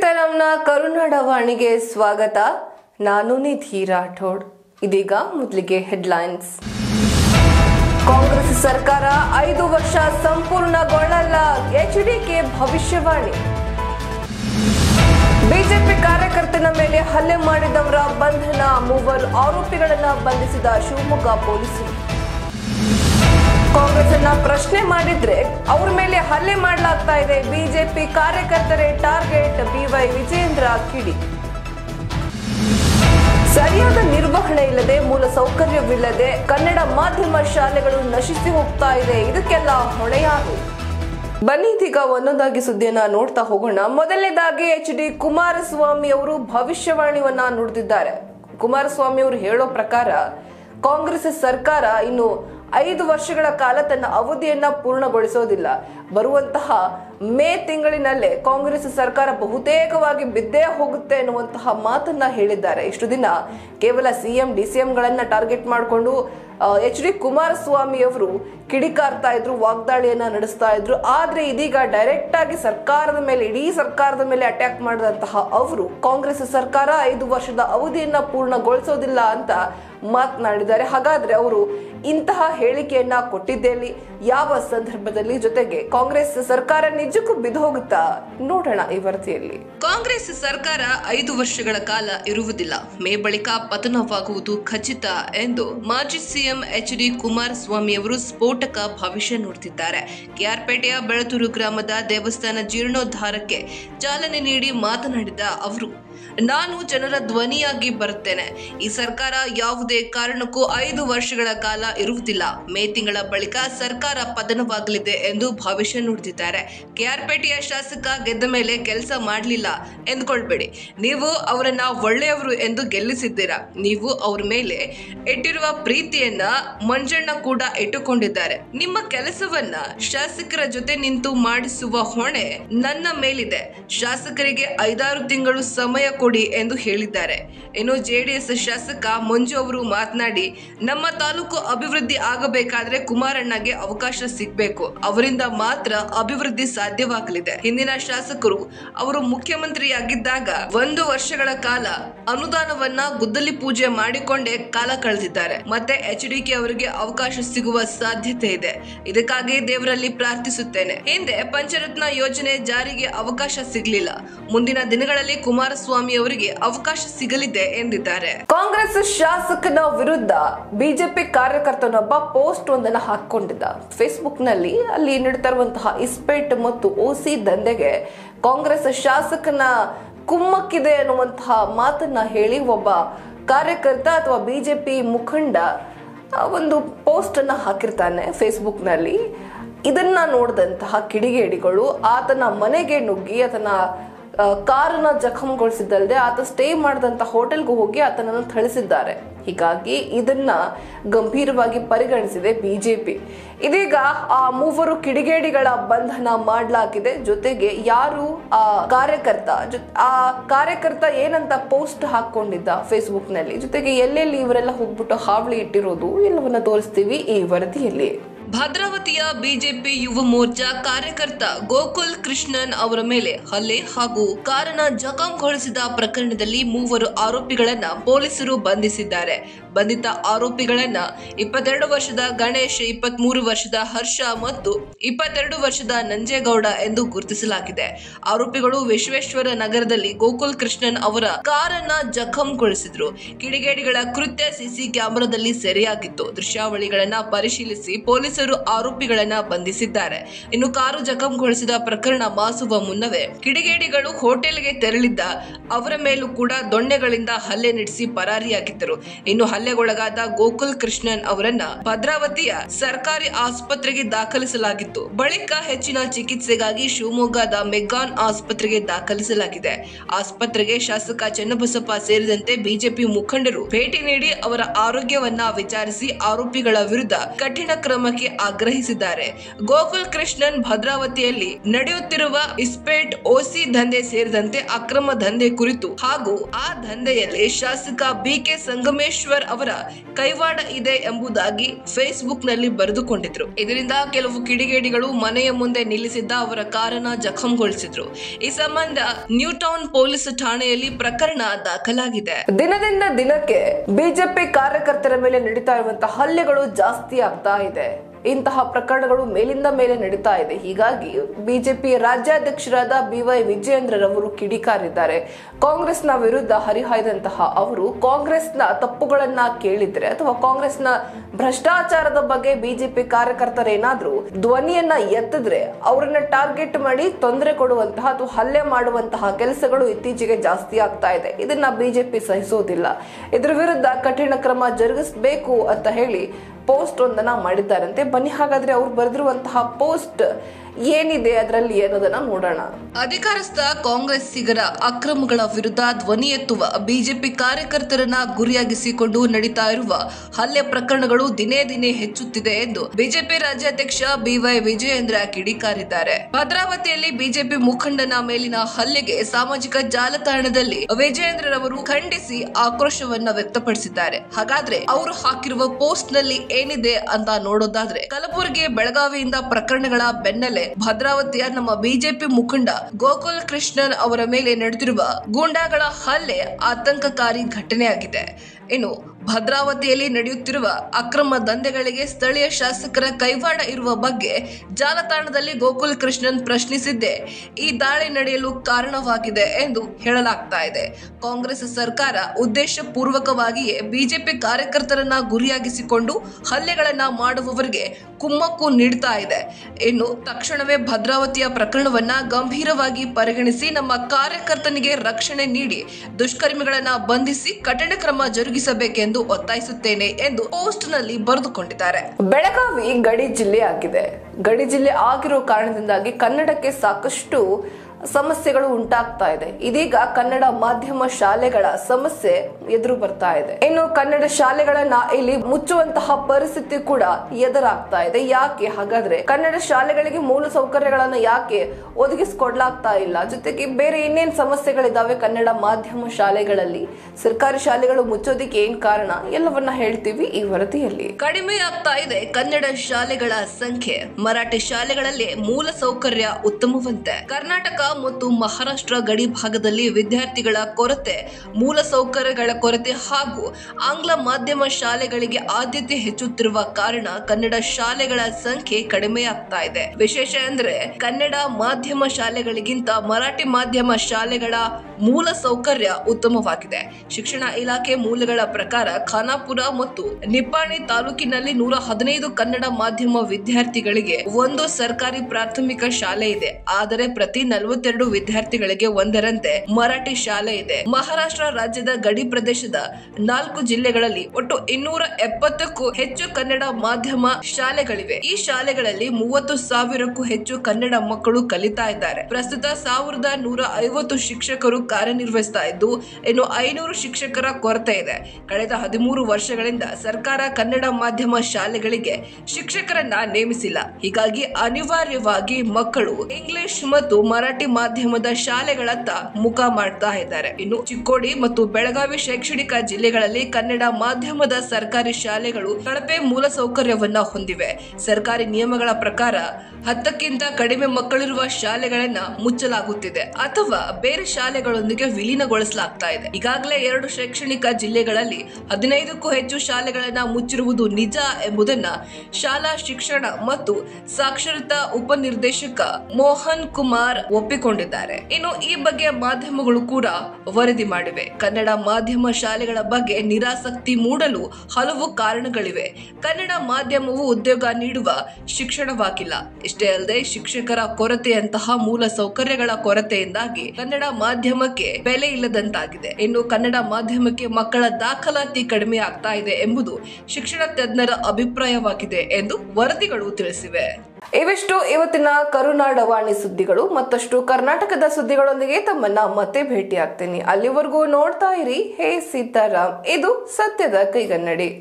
ನಮಸ್ಕಾರಂನ ಕರುನಾಡ ವಾಣಿಗೆ ಸ್ವಾಗತ ನಾನು ನಿಧಿ ರಾಠೋಡ್ ಇದೀಗ ಮೊದಲಿಗೆ ಹೆಡ್ಲೈನ್ಸ್ ಕಾಂಗ್ರೆಸ್ ಸರ್ಕಾರ ಐದು ವರ್ಷ ಸಂಪೂರ್ಣಗೊಳ್ಳಲ್ಲ ಎಚ್ಡಿಕೆ ಭವಿಷ್ಯವಾಣಿ ಬಿಜೆಪಿ ಕಾರ್ಯಕರ್ತನ ಮೇಲೆ ಹಲ್ಲೆ ಮಾಡಿದವರ ಬಂಧನ ಮೂವರು ಆರೋಪಿಗಳನ್ನ ಬಂಧಿಸಿದ ಶಿವಮೊಗ್ಗ ಪೊಲೀಸರು ಕಾಂಗ್ರೆಸ್ ಅನ್ನ ಪ್ರಶ್ನೆ ಮಾಡಿದ್ರೆ ಅವ್ರ ಮೇಲೆ ಹಲ್ಲೆ ಮಾಡಲಾಗ್ತಾ ಇದೆ ಬಿಜೆಪಿ ಕಾರ್ಯಕರ್ತರೇ ಟಾರ್ಗೆಟ್ ಬಿವೈ ವಿಜೇಂದ್ರ ಕಿಡಿ ಸರಿಯಾದ ನಿರ್ವಹಣೆ ಇಲ್ಲದೆ ಮೂಲ ಸೌಕರ್ಯವಿಲ್ಲದೆ ಕನ್ನಡ ಮಾಧ್ಯಮ ಶಾಲೆಗಳು ನಶಿಸಿ ಹೋಗ್ತಾ ಇದೆ ಇದಕ್ಕೆಲ್ಲ ಹೊಣೆ ಯಾರು ಬನ್ನಿ ಇದೀಗ ಒಂದೊಂದಾಗಿ ಸುದ್ದಿಯನ್ನ ನೋಡ್ತಾ ಹೋಗೋಣ ಮೊದಲನೇದಾಗಿ ಎಚ್ ಡಿ ಕುಮಾರಸ್ವಾಮಿ ಅವರು ಭವಿಷ್ಯವಾಣಿಯನ್ನ ನುಡಿದಿದ್ದಾರೆ ಕುಮಾರಸ್ವಾಮಿ ಅವರು ಹೇಳೋ ಪ್ರಕಾರ ಕಾಂಗ್ರೆಸ್ ಸರ್ಕಾರ ಇನ್ನು ಐದು ವರ್ಷಗಳ ಕಾಲ ತನ್ನ ಅವಧಿಯನ್ನ ಪೂರ್ಣಗೊಳಿಸೋದಿಲ್ಲ ಬರುವಂತಹ ಮೇ ತಿಂಗಳಿನಲ್ಲೇ ಕಾಂಗ್ರೆಸ್ ಸರ್ಕಾರ ಬಹುತೇಕವಾಗಿ ಬಿದ್ದೇ ಹೋಗುತ್ತೆ ಎನ್ನುವಂತಹ ಮಾತನ್ನ ಹೇಳಿದ್ದಾರೆ ಇಷ್ಟು ದಿನ ಕೇವಲ ಸಿಎಂ ಡಿಸಿಎಂಗಳನ್ನ ಟಾರ್ಗೆಟ್ ಮಾಡಿಕೊಂಡು ಎಚ್ ಡಿ ಕುಮಾರಸ್ವಾಮಿ ಅವರು ಕಿಡಿಕಾರ್ತಾ ಇದ್ರು ವಾಗ್ದಾಳಿಯನ್ನ ನಡೆಸ್ತಾ ಇದ್ರು ಆದ್ರೆ ಇದೀಗ ಡೈರೆಕ್ಟ್ ಆಗಿ ಸರ್ಕಾರದ ಮೇಲೆ ಇಡೀ ಸರ್ಕಾರದ ಮೇಲೆ ಅಟ್ಯಾಕ್ ಮಾಡಿದಂತಹ ಅವರು ಕಾಂಗ್ರೆಸ್ ಸರ್ಕಾರ ಐದು ವರ್ಷದ ಅವಧಿಯನ್ನ ಪೂರ್ಣಗೊಳಿಸೋದಿಲ್ಲ ಅಂತ ಮಾತನಾಡಿದ್ದಾರೆ ಹಾಗಾದ್ರೆ ಅವರು ಇಂತಹ ಹೇಳಿಕೆಯನ್ನ ಕೊಟ್ಟಿದ್ದೇಲಿ ಯಾವ ಸಂದರ್ಭದಲ್ಲಿ ಜೊತೆಗೆ ಕಾಂಗ್ರೆಸ್ ಸರ್ಕಾರ ನಿಜಕ್ಕೂ ಬಿದ್ದು ಹೋಗುತ್ತಾ ನೋಡೋಣ ಈ ವರದಿಯಲ್ಲಿ ಕಾಂಗ್ರೆಸ್ ಸರ್ಕಾರ ಐದು ವರ್ಷಗಳ ಕಾಲ ಇರುವುದಿಲ್ಲ ಮೇ ಬಳಿಕ ಪತನವಾಗುವುದು ಖಚಿತ ಎಂದು ಮಾಜಿ ಸಿಎಂ ಎಚ್ ಡಿ ಕುಮಾರಸ್ವಾಮಿ ಅವರು ಸ್ಫೋಟಕ ಭವಿಷ್ಯ ನುಡಿದಿದ್ದಾರೆ ಕೆಆರ್ಪೇಟೆಯ ಬೆಳತೂರು ಗ್ರಾಮದ ದೇವಸ್ಥಾನ ಜೀರ್ಣೋದ್ಧಾರಕ್ಕೆ ಚಾಲನೆ ನೀಡಿ ಮಾತನಾಡಿದ ಅವರು ನಾನು ಜನರ ಧ್ವನಿಯಾಗಿ ಬರುತ್ತೇನೆ ಈ ಸರ್ಕಾರ ಯಾವುದೇ ಕಾರಣಕ್ಕೂ ಐದು ವರ್ಷಗಳ ಕಾಲ ಇರುವುದಿಲ್ಲ ಮೇ ತಿಂಗಳ ಬಳಿಕ ಸರ್ಕಾರ ಪತನವಾಗಲಿದೆ ಎಂದು ಭವಿಷ್ಯ ನುಡಿದಿದ್ದಾರೆ ಕೆಆರ್ಪೇಟೆಯ ಶಾಸಕ ಗೆದ್ದ ಮೇಲೆ ಕೆಲಸ ಮಾಡಲಿಲ್ಲ ಎಂದ್ಕೊಳ್ಬೇಡಿ ನೀವು ಅವರನ್ನ ಒಳ್ಳೆಯವರು ಎಂದು ಗೆಲ್ಲಿಸಿದ್ದೀರಾ ನೀವು ಅವ್ರ ಮೇಲೆ ಇಟ್ಟಿರುವ ಪ್ರೀತಿಯನ್ನ ಮಂಜಣ್ಣ ಕೂಡ ಇಟ್ಟುಕೊಂಡಿದ್ದಾರೆ ನಿಮ್ಮ ಕೆಲಸವನ್ನ ಶಾಸಕರ ಜೊತೆ ನಿಂತು ಮಾಡಿಸುವ ಹೊಣೆ ನನ್ನ ಮೇಲಿದೆ ಶಾಸಕರಿಗೆ ಐದಾರು ತಿಂಗಳು ಸಮಯ ಕೊಡಿ ಎಂದು ಹೇಳಿದ್ದಾರೆ ಇನ್ನು ಜೆಡಿಎಸ್ ಶಾಸಕ ಮಂಜು ಅವರು ಮಾತನಾಡಿ ನಮ್ಮ ತಾಲೂಕು ಅಭಿವೃದ್ಧಿ ಆಗಬೇಕಾದ್ರೆ ಕುಮಾರಣ್ಣಗೆ ಅವಕಾಶ ಸಿಗ್ಬೇಕು ಅವರಿಂದ ಮಾತ್ರ ಅಭಿವೃದ್ಧಿ ಸಾಧ್ಯವಾಗಲಿದೆ ಹಿಂದಿನ ಶಾಸಕರು ಅವರು ಮುಖ್ಯಮಂತ್ರಿಯಾಗಿದ್ದಾಗ ಒಂದು ವರ್ಷಗಳ ಕಾಲ ಅನುದಾನವನ್ನ ಗುದ್ದಲಿ ಪೂಜೆ ಮಾಡಿಕೊಂಡೇ ಕಾಲ ಕಳೆದಿದ್ದಾರೆ ಮತ್ತೆ ಎಚ್ ಡಿ ಕೆ ಅವರಿಗೆ ಅವಕಾಶ ಸಿಗುವ ಸಾಧ್ಯತೆ ಇದೆ ಇದಕ್ಕಾಗಿ ದೇವರಲ್ಲಿ ಪ್ರಾರ್ಥಿಸುತ್ತೇನೆ ಹಿಂದೆ ಪಂಚರತ್ನ ಯೋಜನೆ ಜಾರಿಗೆ ಅವಕಾಶ ಸಿಗಲಿಲ್ಲ ಮುಂದಿನ ದಿನಗಳಲ್ಲಿ ಕುಮಾರಸ್ವಾಮಿ ಅವರಿಗೆ ಅವಕಾಶ ಸಿಗಲಿದೆ ಎಂದಿದ್ದಾರೆ ಕಾಂಗ್ರೆಸ್ ಶಾಸಕನ ವಿರುದ್ಧ ಬಿಜೆಪಿ ಕಾರ್ಯಕರ್ತನೊಬ್ಬ ಪೋಸ್ಟ್ ಒಂದನ್ನು ಹಾಕೊಂಡಿದ್ದ ಫೇಸ್ಬುಕ್ ನಲ್ಲಿ ಅಲ್ಲಿ ನೀಡ್ತಾ ಇರುವಂತಹ ಇಸ್ಪೇಟ್ ಮತ್ತು ಓಸಿ ದಂಧೆಗೆ ಕಾಂಗ್ರೆಸ್ ಶಾಸಕನ ಕುಮ್ಮಕ್ಕಿದೆ ಅನ್ನುವಂತಹ ಮಾತನ್ನ ಹೇಳಿ ಒಬ್ಬ ಕಾರ್ಯಕರ್ತ ಅಥವಾ ಬಿಜೆಪಿ ಮುಖಂಡ ಆ, ಒಂದು ಪೋಸ್ಟ್ ಅನ್ನ ಹಾಕಿರ್ತಾನೆ ಫೇಸ್ಬುಕ್ ನಲ್ಲಿ ಇದನ್ನ ನೋಡಿದಂತಹ ಕಿಡಿಗೇಡಿಗಳು ಆತನ ಮನೆಗೆ ನುಗ್ಗಿ ಆತನ ಆ, ಕಾರನ್ನ ಜಖಂಗೊಳಿಸಿದ್ದಲ್ಲದೆ ಆತ ಸ್ಟೇ ಮಾಡಿದಂತ ಹೋಟೆಲ್ಗೂ ಹೋಗಿ ಆತನನ್ನು ಥಳಿಸಿದ್ದಾರೆ ಹೀಗಾಗಿ ಇದನ್ನ ಗಂಭೀರವಾಗಿ ಪರಿಗಣಿಸಿದೆ ಬಿಜೆಪಿ ಇದೀಗ ಆ ಮೂವರು ಕಿಡಿಗೇಡಿಗಳ ಬಂಧನ ಮಾಡಲಾಗಿದೆ ಜೊತೆಗೆ ಯಾರು ಆ ಕಾರ್ಯಕರ್ತ ಜೊ- ಆ ಕಾರ್ಯಕರ್ತ ಏನಂತ ಪೋಸ್ಟ್ ಹಾಕೊಂಡಿದ್ದ ಫೇಸ್ಬುಕ್ ನಲ್ಲಿ ಜೊತೆಗೆ ಎಲ್ಲೆಲ್ಲಿ ಇವರೆಲ್ಲ ಹೋಗ್ಬಿಟ್ಟು ಹಾವಳಿ ಇಟ್ಟಿರೋದು ಎಲ್ಲವನ್ನ ತೋರಿಸ್ತೀವಿ ಈ ವರದಿಯಲ್ಲಿ ಭದ್ರಾವತಿಯ ಬಿಜೆಪಿ ಯುವ ಮೋರ್ಚಾ ಕಾರ್ಯಕರ್ತ ಗೋಕುಲ್ ಕೃಷ್ಣನ್ ಅವರ ಮೇಲೆ ಹಲ್ಲೆ ಹಾಗೂ ಕಾರಣ ಜಖಂಗೊಳಿಸಿದ ಪ್ರಕರಣದಲ್ಲಿ ಮೂವರು ಆರೋಪಿಗಳನ್ನ ಪೊಲೀಸರು ಬಂಧಿಸಿದ್ದಾರೆ ಬಂಧಿತ ಆರೋಪಿಗಳನ್ನ ಇಪ್ಪತ್ತೆರಡು ವರ್ಷದ ಗಣೇಶ್ ಇಪ್ಪತ್ಮೂರು ವರ್ಷದ ಹರ್ಷ ಮತ್ತು ಇಪ್ಪತ್ತೆರಡು ವರ್ಷದ ನಂಜೇಗೌಡ ಎಂದು ಗುರುತಿಸಲಾಗಿದೆ ಆರೋಪಿಗಳು ವಿಶ್ವೇಶ್ವರ ನಗರದಲ್ಲಿ ಗೋಕುಲ್ ಕೃಷ್ಣನ್ ಅವರ ಕಾರನ್ನ ಜಖಂಗೊಳಿಸಿದ್ರು ಕಿಡಿಗೇಡಿಗಳ ಕೃತ್ಯ ಸಿಸಿ ಕ್ಯಾಮೆರಾದಲ್ಲಿ ಸೆರೆಯಾಗಿತ್ತು ದೃಶ್ಯಾವಳಿಗಳನ್ನ ಪರಿಶೀಲಿಸಿ ಪೊಲೀಸರು ಆರೋಪಿಗಳನ್ನ ಬಂಧಿಸಿದ್ದಾರೆ ಇನ್ನು ಕಾರು ಜಖಂಗೊಳಿಸಿದ ಪ್ರಕರಣ ಮಾಸುವ ಮುನ್ನವೇ ಕಿಡಿಗೇಡಿಗಳು ಹೋಟೆಲ್ಗೆ ತೆರಳಿದ್ದ ಅವರ ಮೇಲೂ ಕೂಡ ದೊಣ್ಣೆಗಳಿಂದ ಹಲ್ಲೆ ನಡೆಸಿ ಪರಾರಿಯಾಗಿದ್ದರು ಇನ್ನು ಹಲ್ಲೆಗೊಳಗಾದ ಗೋಕುಲ್ ಕೃಷ್ಣನ್ ಅವರನ್ನ ಭದ್ರಾವತಿಯ ಸರ್ಕಾರಿ ಆಸ್ಪತ್ರೆಗೆ ದಾಖಲಿಸಲಾಗಿತ್ತು ಬಳಿಕ ಹೆಚ್ಚಿನ ಚಿಕಿತ್ಸೆಗಾಗಿ ಶಿವಮೊಗ್ಗದ ಮೆಗ್ಗಾನ್ ಆಸ್ಪತ್ರೆಗೆ ದಾಖಲಿಸಲಾಗಿದೆ ಆಸ್ಪತ್ರೆಗೆ ಶಾಸಕ ಚನ್ನಬಸಪ್ಪ ಸೇರಿದಂತೆ ಬಿಜೆಪಿ ಮುಖಂಡರು ಭೇಟಿ ನೀಡಿ ಅವರ ಆರೋಗ್ಯವನ್ನ ವಿಚಾರಿಸಿ ಆರೋಪಿಗಳ ವಿರುದ್ಧ ಕಠಿಣ ಕ್ರಮಕ್ಕೆ ಆಗ್ರಹಿಸಿದ್ದಾರೆ ಗೋಕುಲ್ ಕೃಷ್ಣನ್ ಭದ್ರಾವತಿಯಲ್ಲಿ ನಡೆಯುತ್ತಿರುವ ಇಸ್ಪೇಟ್ ಓಸಿ ದಂಧೆ ಸೇರಿದಂತೆ ಅಕ್ರಮ ದಂಧೆ ಕುರಿತು ಹಾಗೂ ಆ ದಂಧೆಯಲ್ಲಿ ಶಾಸಕ ಬಿಕೆ ಸಂಗಮೇಶ್ವರ್ ಅವರ ಕೈವಾಡ ಇದೆ ಎಂಬುದಾಗಿ ಫೇಸ್ಬುಕ್ ನಲ್ಲಿ ಬರೆದುಕೊಂಡಿದ್ರು ಇದರಿಂದ ಕೆಲವು ಕಿಡಿಗೇಡಿಗಳು ಮನೆಯ ಮುಂದೆ ನಿಲ್ಲಿಸಿದ್ದ ಅವರ ಕಾರನ್ನ ಜಖಂಗೊಳಿಸಿದ್ರು ಈ ಸಂಬಂಧ ನ್ಯೂ ಟೌನ್ ಪೊಲೀಸ್ ಠಾಣೆಯಲ್ಲಿ ಪ್ರಕರಣ ದಾಖಲಾಗಿದೆ ದಿನದಿಂದ ದಿನಕ್ಕೆ ಬಿಜೆಪಿ ಕಾರ್ಯಕರ್ತರ ಮೇಲೆ ನಡೀತಾ ಇರುವಂತಹ ಹಲ್ಲೆಗಳು ಜಾಸ್ತಿ ಆಗ್ತಾ ಇದೆ ಇಂತಹ ಪ್ರಕರಣಗಳು ಮೇಲಿಂದ ಮೇಲೆ ನಡೀತಾ ಇದೆ ಹೀಗಾಗಿ ಬಿಜೆಪಿ ರಾಜ್ಯಾಧ್ಯಕ್ಷರಾದ ಬಿ ವೈ ವಿಜಯೇಂದ್ರರವರು ಕಿಡಿಕಾರಿದ್ದಾರೆ ಕಾಂಗ್ರೆಸ್ನ ವಿರುದ್ಧ ಹರಿಹಾಯ್ದಂತಹ ಅವರು ಕಾಂಗ್ರೆಸ್ನ ತಪ್ಪುಗಳನ್ನ ಕೇಳಿದ್ರೆ ಅಥವಾ ಕಾಂಗ್ರೆಸ್ನ ಭ್ರಷ್ಟಾಚಾರದ ಬಗ್ಗೆ ಬಿಜೆಪಿ ಕಾರ್ಯಕರ್ತರೇನಾದ್ರೂ ಧ್ವನಿಯನ್ನ ಎತ್ತಿದ್ರೆ ಅವರನ್ನ ಟಾರ್ಗೆಟ್ ಮಾಡಿ ತೊಂದರೆ ಕೊಡುವಂತಹ ಅಥವಾ ಹಲ್ಲೆ ಮಾಡುವಂತಹ ಕೆಲಸಗಳು ಇತ್ತೀಚೆಗೆ ಜಾಸ್ತಿ ಆಗ್ತಾ ಇದೆ ಇದನ್ನ ಬಿಜೆಪಿ ಸಹಿಸೋದಿಲ್ಲ ಇದ್ರ ವಿರುದ್ಧ ಕಠಿಣ ಕ್ರಮ ಜರುಗಿಸಬೇಕು ಅಂತ ಹೇಳಿ ಪೋಸ್ಟ್ ಒಂದನ್ನ ಮಾಡಿದ್ದಾರಂತೆ ಬನ್ನಿ ಹಾಗಾದ್ರೆ ಅವ್ರು ಬರೆದಿರುವಂತಹ ಪೋಸ್ಟ್ ಏನಿದೆ ಅದರಲ್ಲಿ ಅನ್ನೋದನ್ನ ನೋಡೋಣ ಅಧಿಕಾರಸ್ಥ ಕಾಂಗ್ರೆಸ್ಸಿಗರ ಅಕ್ರಮಗಳ ವಿರುದ್ಧ ಧ್ವನಿ ಎತ್ತುವ ಬಿಜೆಪಿ ಕಾರ್ಯಕರ್ತರನ್ನ ಗುರಿಯಾಗಿಸಿಕೊಂಡು ನಡೀತಾ ಇರುವ ಹಲ್ಲೆ ಪ್ರಕರಣಗಳು ದಿನೇ ದಿನೇ ಹೆಚ್ಚುತ್ತಿದೆ ಎಂದು ಬಿಜೆಪಿ ರಾಜ್ಯಾಧ್ಯಕ್ಷ ಬಿವೈ ವಿಜಯೇಂದ್ರ ಕಿಡಿಕಾರಿದ್ದಾರೆ ಭದ್ರಾವತಿಯಲ್ಲಿ ಬಿಜೆಪಿ ಮುಖಂಡನ ಮೇಲಿನ ಹಲ್ಲೆಗೆ ಸಾಮಾಜಿಕ ಜಾಲತಾಣದಲ್ಲಿ ವಿಜಯೇಂದ್ರರವರು ಖಂಡಿಸಿ ಆಕ್ರೋಶವನ್ನ ವ್ಯಕ್ತಪಡಿಸಿದ್ದಾರೆ ಹಾಗಾದ್ರೆ ಅವರು ಹಾಕಿರುವ ಪೋಸ್ಟ್ ನಲ್ಲಿ ಏನಿದೆ ಅಂತ ನೋಡೋದಾದ್ರೆ ಕಲಬುರಗಿ ಬೆಳಗಾವಿಯಿಂದ ಪ್ರಕರಣಗಳ ಬೆನ್ನಲ್ಲೇ ಭದ್ರಾವತಿಯ ನಮ್ಮ ಬಿಜೆಪಿ ಮುಖಂಡ ಗೋಕುಲ್ ಕೃಷ್ಣನ್ ಅವರ ಮೇಲೆ ನಡೆದಿರುವ ಗೂಂಡಾಗಳ ಹಲ್ಲೆ ಆತಂಕಕಾರಿ ಘಟನೆಯಾಗಿದೆ ಇನ್ನು ಭದ್ರಾವತಿಯಲ್ಲಿ ನಡೆಯುತ್ತಿರುವ ಅಕ್ರಮ ದಂಧೆಗಳಿಗೆ ಸ್ಥಳೀಯ ಶಾಸಕರ ಕೈವಾಡ ಇರುವ ಬಗ್ಗೆ ಜಾಲತಾಣದಲ್ಲಿ ಗೋಕುಲ್ ಕೃಷ್ಣನ್ ಪ್ರಶ್ನಿಸಿದ್ದೇ ಈ ದಾಳಿ ನಡೆಯಲು ಕಾರಣವಾಗಿದೆ ಎಂದು ಹೇಳಲಾಗ್ತಾ ಇದೆ ಕಾಂಗ್ರೆಸ್ ಸರ್ಕಾರ ಉದ್ದೇಶಪೂರ್ವಕವಾಗಿಯೇ ಬಿಜೆಪಿ ಕಾರ್ಯಕರ್ತರನ್ನ ಗುರಿಯಾಗಿಸಿಕೊಂಡು ಹಲ್ಲೆಗಳನ್ನ ಮಾಡುವವರಿಗೆ ಕುಮ್ಮಕ್ಕು ನೀಡ್ತಾ ಇದೆ ಇನ್ನು ತಕ್ಷಣವೇ ಭದ್ರಾವತಿಯ ಪ್ರಕರಣವನ್ನ ಗಂಭೀರವಾಗಿ ಪರಿಗಣಿಸಿ ನಮ್ಮ ಕಾರ್ಯಕರ್ತನಿಗೆ ರಕ್ಷಣೆ ನೀಡಿ ದುಷ್ಕರ್ಮಿಗಳನ್ನ ಬಂಧಿಸಿ ಕಠಿಣ ಕ್ರಮ ಜರುಗಿಸಬೇಕೆಂದು ಒತ್ತಾಯಿಸುತ್ತೇನೆ ಎಂದು ಪೋಸ್ಟ್ ನಲ್ಲಿ ಬರೆದುಕೊಂಡಿದ್ದಾರೆ ಬೆಳಗಾವಿ ಗಡಿ ಜಿಲ್ಲೆ ಆಗಿದೆ ಗಡಿ ಜಿಲ್ಲೆ ಆಗಿರೋ ಕಾರಣದಿಂದಾಗಿ ಕನ್ನಡಕ್ಕೆ ಸಾಕಷ್ಟು ಸಮಸ್ಯೆಗಳು ಉಂಟಾಗ್ತಾ ಇದೆ ಇದೀಗ ಕನ್ನಡ ಮಾಧ್ಯಮ ಶಾಲೆಗಳ ಸಮಸ್ಯೆ ಎದುರು ಬರ್ತಾ ಇದೆ ಇನ್ನು ಕನ್ನಡ ಶಾಲೆಗಳನ್ನ ಇಲ್ಲಿ ಮುಚ್ಚುವಂತಹ ಪರಿಸ್ಥಿತಿ ಕೂಡ ಎದುರಾಗ್ತಾ ಇದೆ ಯಾಕೆ ಹಾಗಾದ್ರೆ ಕನ್ನಡ ಶಾಲೆಗಳಿಗೆ ಮೂಲ ಸೌಕರ್ಯಗಳನ್ನ ಯಾಕೆ ಒದಗಿಸಿಕೊಡ್ಲಾಗ್ತಾ ಇಲ್ಲ ಜೊತೆಗೆ ಬೇರೆ ಇನ್ನೇನ್ ಸಮಸ್ಯೆಗಳಿದಾವೆ ಕನ್ನಡ ಮಾಧ್ಯಮ ಶಾಲೆಗಳಲ್ಲಿ ಸರ್ಕಾರಿ ಶಾಲೆಗಳು ಮುಚ್ಚೋದಿಕ್ಕೆ ಏನ್ ಕಾರಣ ಎಲ್ಲವನ್ನ ಹೇಳ್ತೀವಿ ಈ ವರದಿಯಲ್ಲಿ ಕಡಿಮೆ ಆಗ್ತಾ ಇದೆ ಕನ್ನಡ ಶಾಲೆಗಳ ಸಂಖ್ಯೆ ಮರಾಠಿ ಶಾಲೆಗಳಲ್ಲಿ ಮೂಲ ಸೌಕರ್ಯ ಉತ್ತಮವಂತೆ ಕರ್ನಾಟಕ ಮತ್ತು ಮಹಾರಾಷ್ಟ್ರ ಗಡಿ ಭಾಗದಲ್ಲಿ ವಿದ್ಯಾರ್ಥಿಗಳ ಕೊರತೆ ಮೂಲ ಸೌಕರ್ಯಗಳ ಕೊರತೆ ಹಾಗೂ ಆಂಗ್ಲ ಮಾಧ್ಯಮ ಶಾಲೆಗಳಿಗೆ ಆದ್ಯತೆ ಹೆಚ್ಚುತ್ತಿರುವ ಕಾರಣ ಕನ್ನಡ ಶಾಲೆಗಳ ಸಂಖ್ಯೆ ಕಡಿಮೆಯಾಗ್ತಾ ಇದೆ ವಿಶೇಷ ಅಂದ್ರೆ ಕನ್ನಡ ಮಾಧ್ಯಮ ಶಾಲೆಗಳಿಗಿಂತ ಮರಾಠಿ ಮಾಧ್ಯಮ ಶಾಲೆಗಳ ಮೂಲ ಸೌಕರ್ಯ ಉತ್ತಮವಾಗಿದೆ ಶಿಕ್ಷಣ ಇಲಾಖೆ ಮೂಲಗಳ ಪ್ರಕಾರ ಖಾನಾಪುರ ಮತ್ತು ನಿಪ್ಪಾಣಿ ತಾಲೂಕಿನಲ್ಲಿ ನೂರ ಹದಿನೈದು ಕನ್ನಡ ಮಾಧ್ಯಮ ವಿದ್ಯಾರ್ಥಿಗಳಿಗೆ ಒಂದು ಸರ್ಕಾರಿ ಪ್ರಾಥಮಿಕ ಶಾಲೆ ಇದೆ ಆದರೆ ಪ್ರತಿ ನಲವತ್ತೆರಡು ವಿದ್ಯಾರ್ಥಿಗಳಿಗೆ ಒಂದರಂತೆ ಮರಾಠಿ ಶಾಲೆ ಇದೆ ಮಹಾರಾಷ್ಟ್ರ ರಾಜ್ಯದ ಗಡಿ ಪ್ರದೇಶದ ನಾಲ್ಕು ಜಿಲ್ಲೆಗಳಲ್ಲಿ ಒಟ್ಟು ಇನ್ನೂರ ಎಪ್ಪತ್ತಕ್ಕೂ ಹೆಚ್ಚು ಕನ್ನಡ ಮಾಧ್ಯಮ ಶಾಲೆಗಳಿವೆ ಈ ಶಾಲೆಗಳಲ್ಲಿ ಮೂವತ್ತು ಸಾವಿರಕ್ಕೂ ಹೆಚ್ಚು ಕನ್ನಡ ಮಕ್ಕಳು ಕಲಿತಾ ಇದ್ದಾರೆ ಪ್ರಸ್ತುತ ಸಾವಿರದ ನೂರ ಐವತ್ತು ಶಿಕ್ಷಕರು ಕಾರ್ಯನಿರ್ವಹಿಸ್ತಾ ಇದ್ದು ಇನ್ನು ಐನೂರು ಶಿಕ್ಷಕರ ಕೊರತೆ ಇದೆ ಕಳೆದ ಹದಿಮೂರು ವರ್ಷಗಳಿಂದ ಸರ್ಕಾರ ಕನ್ನಡ ಮಾಧ್ಯಮ ಶಾಲೆಗಳಿಗೆ ಶಿಕ್ಷಕರನ್ನ ನೇಮಿಸಿಲ್ಲ ಹೀಗಾಗಿ ಅನಿವಾರ್ಯವಾಗಿ ಮಕ್ಕಳು ಇಂಗ್ಲಿಷ್ ಮತ್ತು ಮರಾಠಿ ಮಾಧ್ಯಮದ ಶಾಲೆಗಳತ್ತ ಮುಖ ಮಾಡ್ತಾ ಇದ್ದಾರೆ ಇನ್ನು ಚಿಕ್ಕೋಡಿ ಮತ್ತು ಬೆಳಗಾವಿ ಶೈಕ್ಷಣಿಕ ಜಿಲ್ಲೆಗಳಲ್ಲಿ ಕನ್ನಡ ಮಾಧ್ಯಮದ ಸರ್ಕಾರಿ ಶಾಲೆಗಳು ಕಳಪೆ ಮೂಲಸೌಕರ್ಯವನ್ನ ಹೊಂದಿವೆ ಸರ್ಕಾರಿ ನಿಯಮಗಳ ಪ್ರಕಾರ ಹತ್ತಕ್ಕಿಂತ ಕಡಿಮೆ ಮಕ್ಕಳಿರುವ ಶಾಲೆಗಳನ್ನ ಮುಚ್ಚಲಾಗುತ್ತಿದೆ ಅಥವಾ ಬೇರೆ ಶಾಲೆಗಳೊಂದಿಗೆ ವಿಲೀನಗೊಳಿಸಲಾಗ್ತಾ ಇದೆ ಈಗಾಗಲೇ ಎರಡು ಶೈಕ್ಷಣಿಕ ಜಿಲ್ಲೆಗಳಲ್ಲಿ ಹದಿನೈದಕ್ಕೂ ಹೆಚ್ಚು ಶಾಲೆಗಳನ್ನ ಮುಚ್ಚಿರುವುದು ನಿಜ ಎಂಬುದನ್ನ ಶಾಲಾ ಶಿಕ್ಷಣ ಮತ್ತು ಸಾಕ್ಷರತಾ ಉಪನಿರ್ದೇಶಕ ಮೋಹನ್ ಕುಮಾರ್ ಒಪ್ಪಿಕೊಂಡಿದ್ದಾರೆ ಇನ್ನು ಈ ಬಗ್ಗೆ ಮಾಧ್ಯಮಗಳು ಕೂಡ ವರದಿ ಮಾಡಿವೆ ಕನ್ನಡ ಮಾಧ್ಯಮ ಶಾಲೆಗಳ ಬಗ್ಗೆ ನಿರಾಸಕ್ತಿ ಮೂಡಲು ಹಲವು ಕಾರಣಗಳಿವೆ ಕನ್ನಡ ಮಾಧ್ಯಮವು ಉದ್ಯೋಗ ನೀಡುವ ಶಿಕ್ಷಣವಾಗಿಲ್ಲ ಇಷ್ಟೇ ಅಲ್ಲದೆ ಶಿಕ್ಷಕರ ಕೊರತೆಯಂತಹ ಮೂಲ ಸೌಕರ್ಯಗಳ ಕೊರತೆಯಿಂದಾಗಿ ಕನ್ನಡ ಮಾಧ್ಯಮಕ್ಕೆ ಬೆಲೆ ಇಲ್ಲದಂತಾಗಿದೆ ಇನ್ನು ಕನ್ನಡ ಮಾಧ್ಯಮಕ್ಕೆ ಮಕ್ಕಳ ದಾಖಲಾತಿ ಕಡಿಮೆ ಆಗ್ತಾ ಇದೆ ಎಂಬುದು ಶಿಕ್ಷಣ ತಜ್ಞರ ಅಭಿಪ್ರಾಯವಾಗಿದೆ ಎಂದು ವರದಿಗಳು ತಿಳಿಸಿವೆ ಇವಿಷ್ಟು ಇವತ್ತಿನ ಕರುನಾಡವಾಣಿ ಸುದ್ದಿಗಳು ಮತ್ತಷ್ಟು ಕರ್ನಾಟಕದ ಸುದ್ದಿಗಳೊಂದಿಗೆ ತಮ್ಮನ್ನ ಮತ್ತೆ ಭೇಟಿ ಆಗ್ತೀನಿ ಅಲ್ಲಿವರೆಗೂ ನೋಡ್ತಾ ಇರಿ ಹೇ ಸೀತಾರಾಮ್ ಇದು ಸತ್ಯದ ಕೈಗನ್ನಡಿ